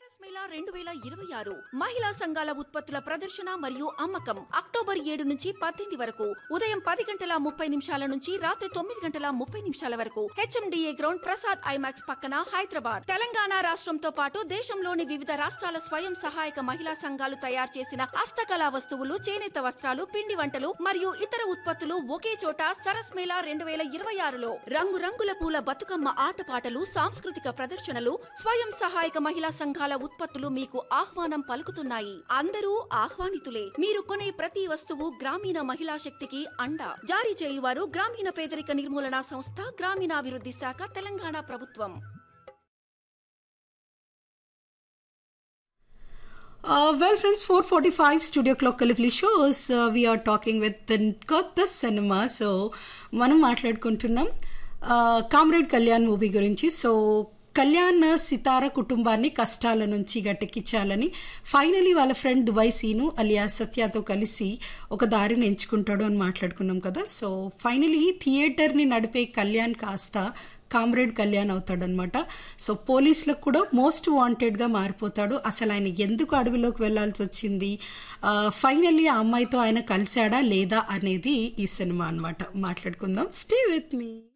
మేళా రెండు వేల ఇరవై ఆరు మహిళా సంఘాల ఉత్పత్తుల ప్రదర్శన మరియు అమ్మకం అక్టోబర్ ఏడు నుంచి పద్దెనిమిది వరకు ఉదయం పది గంటల ముప్పై నిమిషాల నుంచి రాత్రి తొమ్మిది గంటల ముప్పై నిమిషాల వరకు హెచ్ఎండిఏ గ్రౌండ్ ప్రసాద్ ఐమాక్స్ పక్కన హైదరాబాద్ తెలంగాణ రాష్ట్రంతో పాటు దేశంలోని వివిధ రాష్ట్రాల స్వయం సహాయక మహిళా సంఘాలు తయారు చేసిన హస్తకళా వస్తువులు చేనేత వస్త్రాలు పిండి వంటలు మరియు ఇతర ఉత్పత్తులు ఒకే చోట సరస్ మేళా రెండు వేల ఇరవై ఆరులో రంగురంగుల పూల బతుకమ్మ ఆటపాటలు సాంస్కృతిక ప్రదర్శనలు స్వయం సహాయక మహిళా సంఘాల ఉత్పత్తులు మీకు ఆహ్వానం పలుకుతున్నాయి అందరూ ఆహ్వానితులే మీరు కొనే ప్రతి వస్తువు గ్రామీణ మహిళా శక్తికి అండ జారీ చేయువారు గ్రామీణ పేదరిక నిర్మూలన సంస్థ గ్రామీణాభివృద్ధి శాఖ తెలంగాణ ప్రభుత్వం Uh, well, friends, 4:45 Studio Clock Califly shows. Uh, we are talking with the కొత్త సినిమా సో మనం మాట్లాడుకుంటున్నాం కామ్రేడ్ కళ్యాణ్ మూవీ గురించి సో కళ్యాణ్ సితార కుటుంబాన్ని కష్టాల నుంచి గట్టెక్కించాలని ఫైనలీ వాళ్ళ ఫ్రెండ్ దుబాయ్ సీను అలియా సత్యతో కలిసి ఒక దారిని ఎంచుకుంటాడు అని మాట్లాడుకున్నాం కదా సో ఫైనలీ థియేటర్ని నడిపే కళ్యాణ్ కాస్త కామ్రేడ్ కళ్యాణ్ అవుతాడనమాట సో పోలీసులకు కూడా మోస్ట్ వాంటెడ్గా మారిపోతాడు అసలు ఆయన ఎందుకు అడవిలోకి వెళ్ళాల్సి వచ్చింది ఫైనల్లీ ఆ అమ్మాయితో ఆయన కలిశాడా లేదా అనేది ఈ సినిమా అనమాట మాట్లాడుకుందాం స్టే విత్ మీ